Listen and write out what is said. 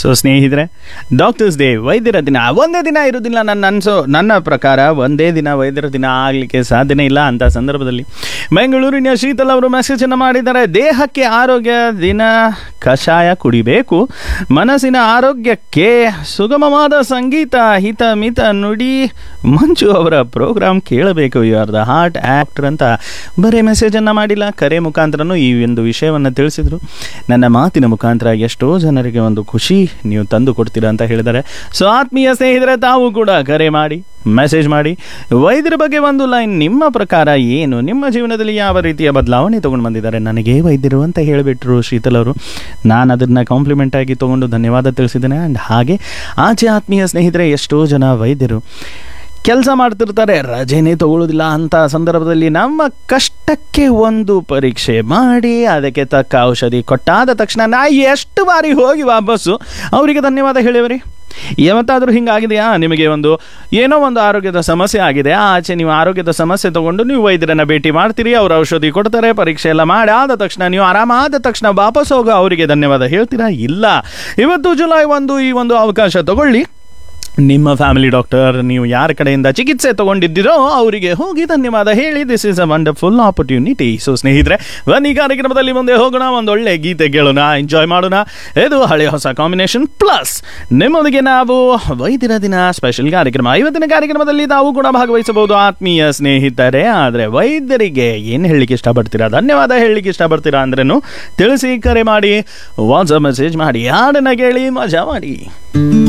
so ಸ್ನೇಹಿತರೆ doctors day ವೈದ್ಯರ ದಿನ ಒಂದೇ ದಿನ ಇರೋದಿಲ್ಲ ನನ್ನ ಅನ್ಸೋ ನನ್ನ ಪ್ರಕಾರ ಒಂದೇ ದಿನ ವೈದ್ಯರ ದಿನ ಆಗಲಿಕ್ಕೆ ಸಾಧ್ಯನೇ ಇಲ್ಲ ಅಂತ ಸಂದರ್ಭದಲ್ಲಿ ಬೆಂಗಳೂರಿನ ಶೀತಲ್ ಅವರು ಮೆಸೇಜ್ ಅನ್ನು ಮಾಡಿದ್ದಾರೆ ದೇಹಕ್ಕೆ ಆರೋಗ್ಯ ದಿನ ಕಷಾಯ ಕುಡಿಬೇಕು ಮನಸ್ಸಿನ ಆರೋಗ್ಯಕ್ಕೆ ಸುಗಮವಾದ ಸಂಗೀತ ಹಿತ ಮಿತ ನುಡಿ ಮಂಜು ಅವರ ಪ್ರೋಗ್ರಾಮ್ ಕೇಳಬೇಕು you are the heart actor ಅಂತ ಬರೀ ಮೆಸೇಜನ್ನು ಮಾಡಿಲ್ಲ ಕರೆ ಮುಖಾಂತರನೂ ಈ ಒಂದು ವಿಷಯವನ್ನು ತಿಳಿಸಿದರು ನನ್ನ ಮಾತಿನ ಮುಖಾಂತರ ಎಷ್ಟೋ ಜನರಿಗೆ ಒಂದು ಖುಷಿ ನೀವು ತಂದು ಕೊಡ್ತೀರಾ ಅಂತ ಹೇಳಿದ್ದಾರೆ ಸೊ ಆತ್ಮೀಯ ಸ್ನೇಹಿತರೆ ತಾವು ಕೂಡ ಕರೆ ಮಾಡಿ ಮೆಸೇಜ್ ಮಾಡಿ ವೈದ್ಯರ ಬಗ್ಗೆ ಒಂದು ಲೈನ್ ನಿಮ್ಮ ಪ್ರಕಾರ ಏನು ನಿಮ್ಮ ಜೀವನದಲ್ಲಿ ಯಾವ ರೀತಿಯ ಬದಲಾವಣೆ ತೊಗೊಂಡು ಬಂದಿದ್ದಾರೆ ನನಗೆ ವೈದ್ಯರು ಅಂತ ಹೇಳಿಬಿಟ್ರು ಶೀತಲ್ ಅವರು ನಾನು ಅದನ್ನು ಕಾಂಪ್ಲಿಮೆಂಟ್ ಆಗಿ ತೊಗೊಂಡು ಧನ್ಯವಾದ ತಿಳಿಸಿದ್ದೇನೆ ಆ್ಯಂಡ್ ಹಾಗೆ ಆಚೆ ಆತ್ಮೀಯ ಸ್ನೇಹಿತರೆ ಎಷ್ಟೋ ಜನ ವೈದ್ಯರು ಕೆಲಸ ಮಾಡ್ತಿರ್ತಾರೆ ರಜೆನೇ ತಗೊಳ್ಳೋದಿಲ್ಲ ಅಂತ ಸಂದರ್ಭದಲ್ಲಿ ನಮ್ಮ ಕಷ್ಟಕ್ಕೆ ಒಂದು ಪರೀಕ್ಷೆ ಮಾಡಿ ಅದಕ್ಕೆ ತಕ್ಕ ಔಷಧಿ ಕೊಟ್ಟಾದ ತಕ್ಷಣ ನಾ ಎಷ್ಟು ಬಾರಿ ಹೋಗಿ ವಾಪಸ್ಸು ಅವರಿಗೆ ಧನ್ಯವಾದ ಹೇಳಿವ್ರಿ ಯಾವತ್ತಾದರೂ ಹಿಂಗಾಗಿದೆಯಾ ನಿಮಗೆ ಒಂದು ಏನೋ ಒಂದು ಆರೋಗ್ಯದ ಸಮಸ್ಯೆ ಆಗಿದೆ ಆಚೆ ನೀವು ಆರೋಗ್ಯದ ಸಮಸ್ಯೆ ತಗೊಂಡು ನೀವು ವೈದ್ಯರನ್ನ ಭೇಟಿ ಮಾಡ್ತೀರಿ ಅವ್ರು ಔಷಧಿ ಕೊಡ್ತಾರೆ ಪರೀಕ್ಷೆ ಎಲ್ಲ ಮಾಡಿ ಆದ ತಕ್ಷಣ ನೀವು ಆರಾಮಾದ ತಕ್ಷಣ ವಾಪಸ್ ಹೋಗೋ ಅವರಿಗೆ ಧನ್ಯವಾದ ಹೇಳ್ತೀರಾ ಇಲ್ಲ ಇವತ್ತು ಜುಲೈ ಒಂದು ಈ ಒಂದು ಅವಕಾಶ ತಗೊಳ್ಳಿ ನಿಮ್ಮ ಫ್ಯಾಮಿಲಿ ಡಾಕ್ಟರ್ ನೀವು ಯಾರ ಕಡೆಯಿಂದ ಚಿಕಿತ್ಸೆ ತಗೊಂಡಿದ್ದೀರೋ ಅವರಿಗೆ ಹೋಗಿ ಧನ್ಯವಾದ ಹೇಳಿ this is a wonderful opportunity so ಸ್ನೇಹಿತರೆ ಬನ್ನಿ ಕಾರ್ಯಕ್ರಮದಲ್ಲಿ ಮುಂದೆ ಹೋಗೋಣ ಒಂದು ಒಳ್ಳೆ ಗೀತೆ ಕೇಳೋಣ ಎಂಜಾಯ್ ಮಾಡೋಣ ಇದು ಹಳೆ ಹೊಸ ಕಾಂಬಿನೇಷನ್ ಪ್ಲಸ್ ನಿಮ್ಮೊಂದಿಗೆ ನಾವು ವೈದ್ಯರ ದಿನ ಸ್ಪೆಷಲ್ ಕಾರ್ಯಕ್ರಮ ಇವತ್ತಿನ ಕಾರ್ಯಕ್ರಮದಲ್ಲಿ ತಾವು ಕೂಡ ಭಾಗವಹಿಸಬಹುದು ಆತ್ಮೀಯ ಸ್ನೇಹಿತರೆ ಆದರೆ ವೈದ್ಯರಿಗೆ ಏನು ಹೇಳಲಿಕ್ಕೆ ಇಷ್ಟಪಡ್ತೀರಾ ಧನ್ಯವಾದ ಹೇಳಲಿಕ್ಕೆ ಇಷ್ಟಪಡ್ತೀರಾ ಅಂದ್ರೇನು ತಿಳಿಸಿ ಕರೆ ಮಾಡಿ ವಾಟ್ಸಪ್ ಮೆಸೇಜ್ ಮಾಡಿ ಹಾಡನ್ನ ಕೇಳಿ ಮಜಾ ಮಾಡಿ